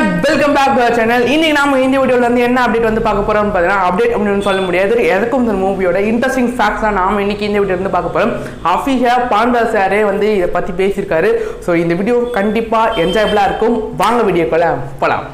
Welcome back to channel இன்னைக்கு நாம இந்த வீடியோல வந்து என்ன அப்டேட் வந்து பார்க்க போறோம்னு பார்த்தீங்கன்னா அப்டேட் அப்படின்னு சொல்ல முடியாது எதுக்கும் இந்த மூவியோட இன்ட்ரெஸ்டிங் ஃபேக்ட்ஸ் தான் நாம இன்னைக்கு இந்த வீடியோ வந்து பார்க்க போறோம் அஃபிஷியா பாண்டா சாரே வந்து இதை பத்தி பேசியிருக்காரு ஸோ இந்த வீடியோ கண்டிப்பா என்ஜாயபிளா இருக்கும் வாங்க வீடியோக்குள்ள போலாம்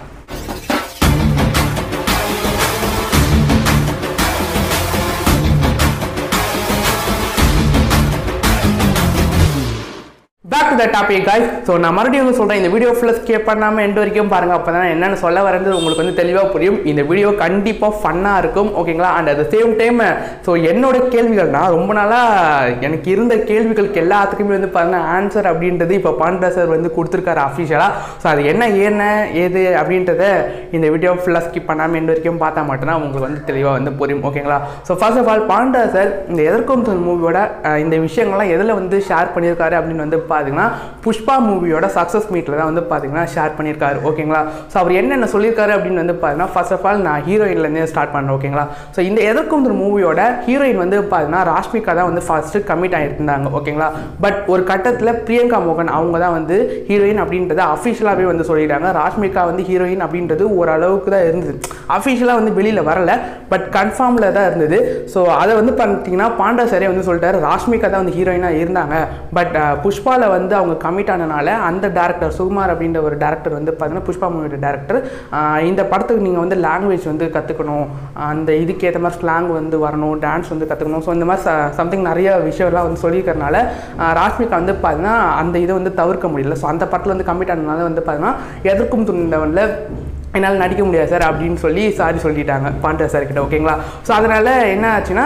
back to the topic guys so நான் மறுபடியும் வந்து சொல்கிறேன் இந்த வீடியோ ஃபுல்லாக ஸ்கேப் பண்ணாமல் எண்டு வரைக்கும் பாருங்கள் அப்போ தான் என்னென்னு சொல்ல வரது உங்களுக்கு வந்து தெளிவாக புரியும் இந்த வீடியோ கண்டிப்பாக ஃபன்னாக இருக்கும் ஓகேங்களா and at the same time so என்னோட கேள்விகள்னா ரொம்ப நாளாக எனக்கு இருந்த கேள்விகளுக்கு எல்லாத்துக்குமே வந்து பாருங்கள் ஆன்சர் அப்படின்றது இப்போ பாண்டா சார் வந்து கொடுத்துருக்காரு அஃபிஷியலாக ஸோ அது என்ன என்ன ஏது அப்படின்றத இந்த வீடியோ ஃபுல்லாக ஸ்கிப் பண்ணாமல் எண்டு வரைக்கும் பார்த்தா மட்டும்தான் உங்களுக்கு வந்து தெளிவாக வந்து புரியும் ஓகேங்களா so first of all Panda sir இந்த எதற்கும் மூவியோட இந்த விஷயங்கள்லாம் எதில் வந்து ஷேர் பண்ணியிருக்காரு அப்படின்னு வந்து பார்த்தீங்கன்னா புஷ்பா மூவியோட சக்ஸஸ் மீட்டில் தான் வந்து பார்த்தீங்கன்னா ஷேர் பண்ணியிருக்காரு ஓகேங்களா ஸோ அவர் என்னென்ன சொல்லியிருக்காரு அப்படின்னு வந்து பார்த்தீங்கன்னா ஃபர்ஸ்ட் ஆஃப் ஆல் நான் ஹீரோயின்லேருந்தே ஸ்டார்ட் பண்ணுறேன் ஓகேங்களா ஸோ இந்த எதற்கும் மூவியோட ஹீரோயின் வந்து பார்த்தீங்கன்னா ராஷ்மிகா தான் வந்து ஃபர்ஸ்ட்டு கமிட் ஆகிருந்தாங்க ஓகேங்களா பட் ஒரு கட்டத்தில் பிரியங்கா மோகன் அவங்க தான் வந்து ஹீரோயின் அப்படின்றத அஃபிஷியலாகவே வந்து சொல்லிட்டாங்க ராஷ்மிகா வந்து ஹீரோயின் அப்படின்றது ஓரளவுக்கு தான் இருந்தது அஃபிஷியலாக வந்து வெளியில் வரல பட் கன்ஃபார்மில் தான் இருந்தது ஸோ அதை வந்து பார்த்தீங்கன்னா பாண்டா சரே வந்து சொல்லிட்டாரு ராஷ்மிகா தான் வந்து ஹீரோயினாக இருந்தாங்க பட் புஷ்பாவில் வந்து அவங்க கமிட் ஆனனால அந்த டேரக்டர் சுகுமார் அப்படின்ற ஒரு டேரக்டர் வந்து பார்த்தீங்கன்னா புஷ்பா மூவியோட டேரக்டர் இந்த படத்துக்கு நீங்கள் வந்து லாங்குவேஜ் வந்து கற்றுக்கணும் அந்த இதுக்கு ஏற்ற மாதிரி ஸ்லாங் வந்து வரணும் டான்ஸ் வந்து கற்றுக்கணும் ஸோ இந்த மாதிரி சம்திங் நிறைய விஷயம்லாம் வந்து சொல்லியிருக்கறனால ஆஹ் ராஷ்மிகா வந்து பார்த்தீங்கன்னா அந்த இதை வந்து தவிர்க்க முடியல ஸோ அந்த படத்தில் வந்து கமிட் ஆனதுனால வந்து பார்த்தீங்கன்னா எதற்கும் துண்டவனில் என்னால் நடிக்க முடியாது சார் அப்படின்னு சொல்லி சாரி சொல்லிட்டாங்க பாண்டா சார் கிட்ட ஓகேங்களா ஸோ அதனால் என்ன ஆச்சுன்னா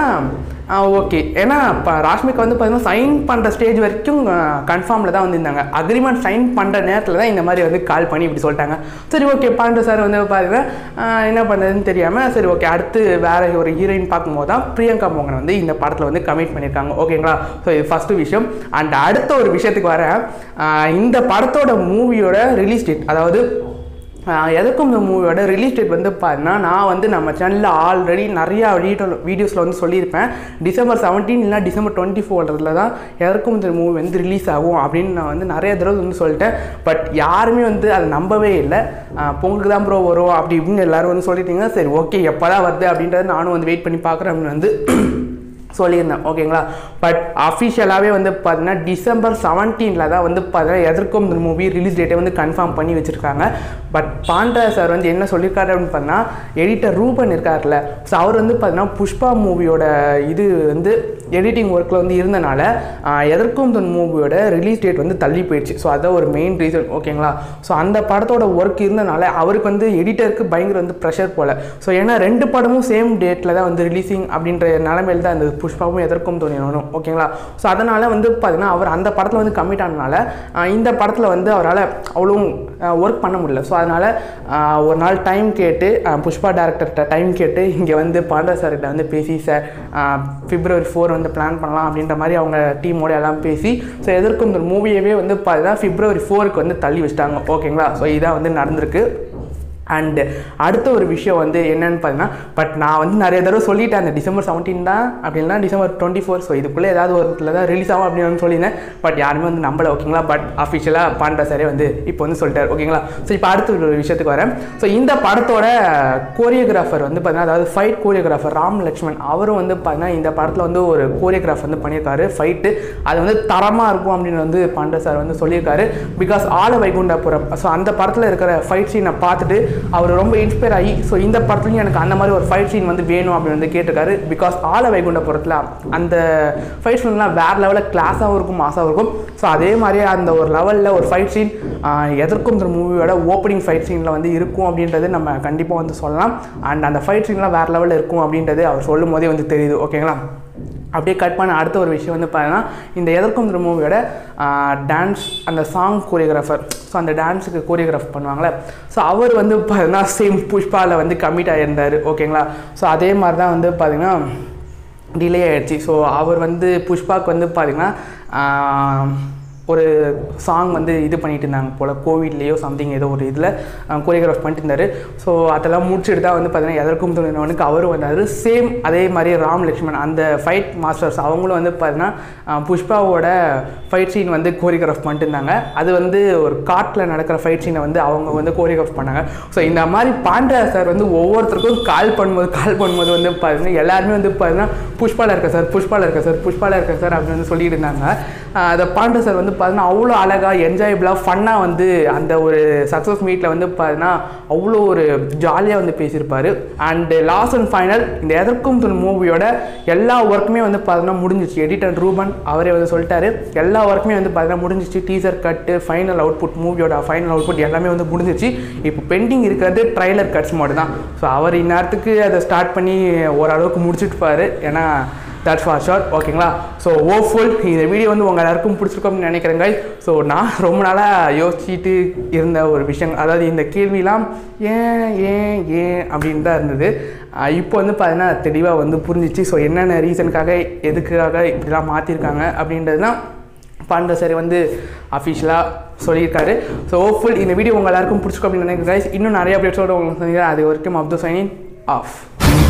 ஓகே ஏன்னா இப்போ ராஷ்மிகா வந்து பார்த்தீங்கன்னா சைன் பண்ணுற ஸ்டேஜ் வரைக்கும் கன்ஃபார்மில் தான் வந்திருந்தாங்க அக்ரிமெண்ட் சைன் பண்ணுற நேரத்தில் தான் இந்த மாதிரி வந்து கால் பண்ணி இப்படி சொல்லிட்டாங்க சரி ஓகே பாண்டா சார் வந்து பார்த்தீங்கன்னா என்ன பண்ணுறதுன்னு தெரியாமல் சரி ஓகே அடுத்து வேறு ஒரு ஹீரோயின் பார்க்கும்போது தான் பிரியங்கா மோகன் வந்து இந்த படத்தில் வந்து கமிட் பண்ணியிருக்காங்க ஓகேங்களா ஸோ இது ஃபஸ்ட்டு விஷயம் அண்ட் அடுத்த ஒரு விஷயத்துக்கு வரேன் இந்த படத்தோட மூவியோட ரிலீஸ் டேட் அதாவது எதுக்கும் இந்த மூவியோட ரிலீஸ் டேட் வந்து பார்த்தீங்கன்னா நான் வந்து நம்ம சேனலில் ஆல்ரெடி நிறையா வீடியோ வீடியோஸில் வந்து சொல்லியிருப்பேன் டிசம்பர் செவன்டீன் இல்லை டிசம்பர் டுவெண்ட்டி ஃபோரில் தான் எதற்கும் இந்த மூவி வந்து ரிலீஸ் ஆகும் அப்படின்னு நான் வந்து நிறைய தடவை வந்து சொல்லிட்டேன் பட் யாருமே வந்து அதை நம்பவே இல்லை பொங்கலுக்கு தான் ப்ரோ வரும் அப்படி இப்படின்னு எல்லோரும் வந்து சொல்லிட்டீங்க சரி ஓகே எப்போ தான் வருது அப்படின்றத நானும் வந்து வெயிட் பண்ணி பார்க்குறேன் அப்படின்னு வந்து சொல்லியிருந்தேன் ஓகேங்களா பட் அஃபிஷியலாகவே வந்து பார்த்தீங்கன்னா டிசம்பர் செவன்டீனில் தான் வந்து பார்த்தீங்கன்னா எதற்கும் இந்த மூவி ரிலீஸ் டேட்டை வந்து கன்ஃபார்ம் பண்ணி வச்சுருக்காங்க பட் பாண்டா சார் வந்து என்ன சொல்லியிருக்காரு அப்படின்னு பார்த்தீங்கன்னா எடிட்டர் ரூபன் இருக்கார்ல ஸோ அவர் வந்து பார்த்தீங்கன்னா புஷ்பா மூவியோட இது வந்து எடிட்டிங் ஒர்க்கில் வந்து இருந்தனால எதற்கும் இந்த மூவியோட ரிலீஸ் டேட் வந்து தள்ளி போயிடுச்சு ஸோ அதான் ஒரு மெயின் ரீசன் ஓகேங்களா ஸோ அந்த படத்தோட ஒர்க் இருந்தனால அவருக்கு வந்து எடிட்டருக்கு பயங்கர வந்து ப்ரெஷர் போல் ஸோ ஏன்னா ரெண்டு படமும் சேம் டேட்டில் தான் வந்து ரிலீஸிங் அப்படின்ற நிலமையில் தான் இருந்தது புஷ்பாவும் எதற்கும் தோணினணும் ஓகேங்களா ஸோ அதனால் வந்து பார்த்தீங்கன்னா அவர் அந்த படத்தில் வந்து கமிட் ஆனனால இந்த படத்தில் வந்து அவரால் அவ்வளோ ஒர்க் பண்ண முடியல ஸோ அதனால் ஒரு நாள் டைம் கேட்டு புஷ்பா டேரக்டர்கிட்ட டைம் கேட்டு இங்கே வந்து பாண்டா சார்கிட்ட வந்து பேசி சார் பிப்ரவரி ஃபோர் வந்து பிளான் பண்ணலாம் அப்படின்ற மாதிரி அவங்க டீமோட எல்லாம் பேசி ஸோ எதற்கும் இந்த மூவியவே வந்து பார்த்தீங்கன்னா பிப்ரவரி ஃபோருக்கு வந்து தள்ளி வச்சிட்டாங்க ஓகேங்களா ஸோ இதான் வந்து நடந்திருக்கு அண்டு அடுத்த ஒரு விஷயம் வந்து என்னென்னு பார்த்தீங்கன்னா பட் நான் வந்து நிறைய தடவை சொல்லிட்டேன் அந்த டிசம்பர் செவன்டீன் தான் அப்படின்னா டிசம்பர் டுவெண்ட்டி ஃபோர் ஸோ இதுக்குள்ளே ஏதாவது ஒரு இடத்துல தான் ரிலீஸ் ஆகும் அப்படின்னு சொல்லியிருந்தேன் பட் யாருமே வந்து நம்பலை ஓகேங்களா பட் அஃபிஷியலாக பாண்டா சாரே வந்து இப்போ வந்து சொல்லிட்டார் ஓகேங்களா ஸோ இப்போ அடுத்த ஒரு விஷயத்துக்கு வரேன் ஸோ இந்த படத்தோட கோரியோகிராஃபர் வந்து பார்த்தீங்கன்னா அதாவது ஃபைட் கோரியோகிராஃபர் ராம் லக்ஷ்மண் அவரும் வந்து பார்த்தீங்கன்னா இந்த படத்தில் வந்து ஒரு கோரியோகிராஃப் வந்து பண்ணியிருக்காரு ஃபைட்டு அது வந்து தரமாக இருக்கும் அப்படின்னு வந்து பாண்டா சார் வந்து சொல்லியிருக்காரு பிகாஸ் ஆல வைகுண்டாபுரம் ஸோ அந்த படத்தில் இருக்கிற ஃபைட் சீனை பார்த்துட்டு அவர் ரொம்ப இன்ஸ்பயர் ஆகி ஸோ இந்த படத்துலையும் எனக்கு அந்த மாதிரி ஒரு ஃபைட் சீன் வந்து வேணும் அப்படின்னு வந்து கேட்டிருக்காரு பிகாஸ் ஆல வைகுண்டபுரத்தில் அந்த ஃபைட் சீன்லாம் வேறு லெவலில் கிளாஸாகவும் இருக்கும் மாசாகவும் இருக்கும் ஸோ அதே மாதிரியே அந்த ஒரு லெவலில் ஒரு ஃபைட் சீன் எதற்கும் இந்த மூவியோட ஓப்பனிங் ஃபைட் சீனில் வந்து இருக்கும் அப்படின்றது நம்ம கண்டிப்பாக வந்து சொல்லலாம் அண்ட் அந்த ஃபைட் சீன்லாம் வேறு லெவலில் இருக்கும் அப்படின்றது அவர் சொல்லும் போதே வந்து தெரியுது ஓகேங்களா அப்படியே கட் பண்ண அடுத்த ஒரு விஷயம் வந்து பார்த்தீங்கன்னா இந்த எதற்கும் இந்த மூவியோட டான்ஸ் அந்த சாங் கோரியோகிராஃபர் ஸோ அந்த டான்ஸுக்கு கோரியோகிராஃப் பண்ணுவாங்களே ஸோ அவர் வந்து பார்த்தீங்கன்னா சேம் புஷ்பாவில் வந்து கமிட் ஆகியிருந்தார் ஓகேங்களா ஸோ அதே மாதிரி தான் வந்து பார்த்திங்கன்னா டிலே ஆகிடுச்சு ஸோ அவர் வந்து புஷ்பாவுக்கு வந்து பார்த்திங்கன்னா ஒரு சாங் வந்து இது பண்ணிட்டு இருந்தாங்க போல் கோவிட்லேயோ சம்திங் ஏதோ ஒரு இதில் கோரியோகிராஃப் பண்ணிட்டு இருந்தார் ஸோ அதெல்லாம் முடிச்சுட்டு தான் வந்து பார்த்தீங்கன்னா எதற்கும் துணினவனுக்கு அவரும் வந்தார் சேம் அதே மாதிரி ராம் லக்ஷ்மண் அந்த ஃபைட் மாஸ்டர்ஸ் அவங்களும் வந்து பார்த்தீங்கன்னா அஹ், புஷ்பாவோட ஃபைட் சீன் வந்து கோரியோகிராஃப் பண்ணிட்டு இருந்தாங்க அது வந்து ஒரு காட்டில் நடக்கிற ஃபைட் சீனை வந்து அவங்க வந்து கோரியோகிராஃப் பண்ணாங்க ஸோ இந்த மாதிரி பாண்டா சார் வந்து ஒவ்வொருத்தருக்கும் கால் பண்ணும்போது கால் பண்ணும்போது வந்து பார்த்தீங்கன்னா எல்லாருமே வந்து பார்த்தீங்கன்னா புஷ்பாவில் இருக்க சார் புஷ்பாவில் இருக்க சார் புஷ்பாவில் இருக்க சார் அப்படின்னு வந்து சொல்லிட்டு இருந்தாங்க ஆஹ் அந்த பாண்டா சார் வந்து பார்த்தீங்கன்னா அவ்வளோ அழகாக என்ஜாயபிளாக ஃபன்னாக வந்து அந்த ஒரு சக்ஸஸ் மீட்டில் வந்து பார்த்தீங்கன்னா அவ்வளோ ஒரு ஜாலியாக வந்து பேசியிருப்பார் அண்டு லாஸ்ட் அண்ட் ஃபைனல் இந்த எதற்கும் துணை மூவியோட எல்லா ஒர்க்குமே வந்து பார்த்தீங்கன்னா முடிஞ்சிச்சு எடிட்டர் ரூபன் அவரே வந்து சொல்லிட்டாரு எல்லா ஒர்க்குமே வந்து பார்த்தீங்கன்னா முடிஞ்சிச்சு டீசர் கட்டு ஃபைனல் அவுட்புட் மூவியோட ஃபைனல் அவுட்புட் எல்லாமே வந்து முடிஞ்சிச்சு இப்போ பெண்டிங் இருக்கிறது ட்ரைலர் கட்ஸ் மட்டும் தான் ஸோ அவர் இந்நேரத்துக்கு அதை ஸ்டார்ட் பண்ணி ஓரளவுக்கு முடிச்சுட்டுப்பாரு ஏன்னா தட்ஸ் ஃபார் ஷோர் ஓகேங்களா ஸோ ஓஃபுல் இந்த வீடியோ வந்து உங்கள் எல்லாருக்கும் பிடிச்சிருக்கோம்னு நினைக்கிறேன் guys ஸோ நான் ரொம்ப நாளாக யோசிச்சுட்டு இருந்த ஒரு விஷயம் அதாவது இந்த கேள்விலாம் ஏன் ஏன் ஏன் அப்படின்னு தான் இருந்தது ஆஹ் இப்போ வந்து பார்த்தீங்கன்னா தெளிவாக வந்து புரிஞ்சிச்சு ஸோ என்னென்ன ரீசனுக்காக எதுக்காக இப்படிலாம் மாற்றிருக்காங்க அப்படின்றது தான் பாண்ட சார் வந்து அஃபிஷியலாக சொல்லியிருக்காரு ஸோ ஹோப்ஃபுல் இந்த வீடியோ உங்கள் எல்லாருக்கும் பிடிச்சிருக்கோம் அப்படின்னு நினைக்கிறேன் guys. இன்னும் நிறைய அப்டேட்ஸோட உங்களுக்கு சந்திக்கிறேன் அது வரைக்கும் அப்துல் சைனின் ஆஃப்